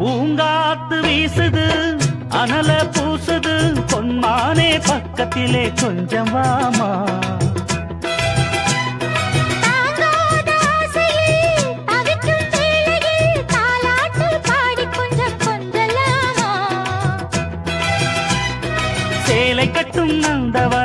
பூங்காத்து வீசுது அனல பூசுது பொன்மானே பக்கத்திலே கொஞ்சம் வாமா தாங்காத ஆசையில் தவிக்கும் வேளையில் தாலாட்டு பாடி கொஞ்சம் கொஞ்சலாமா சேலை கட்டும் நந்தவன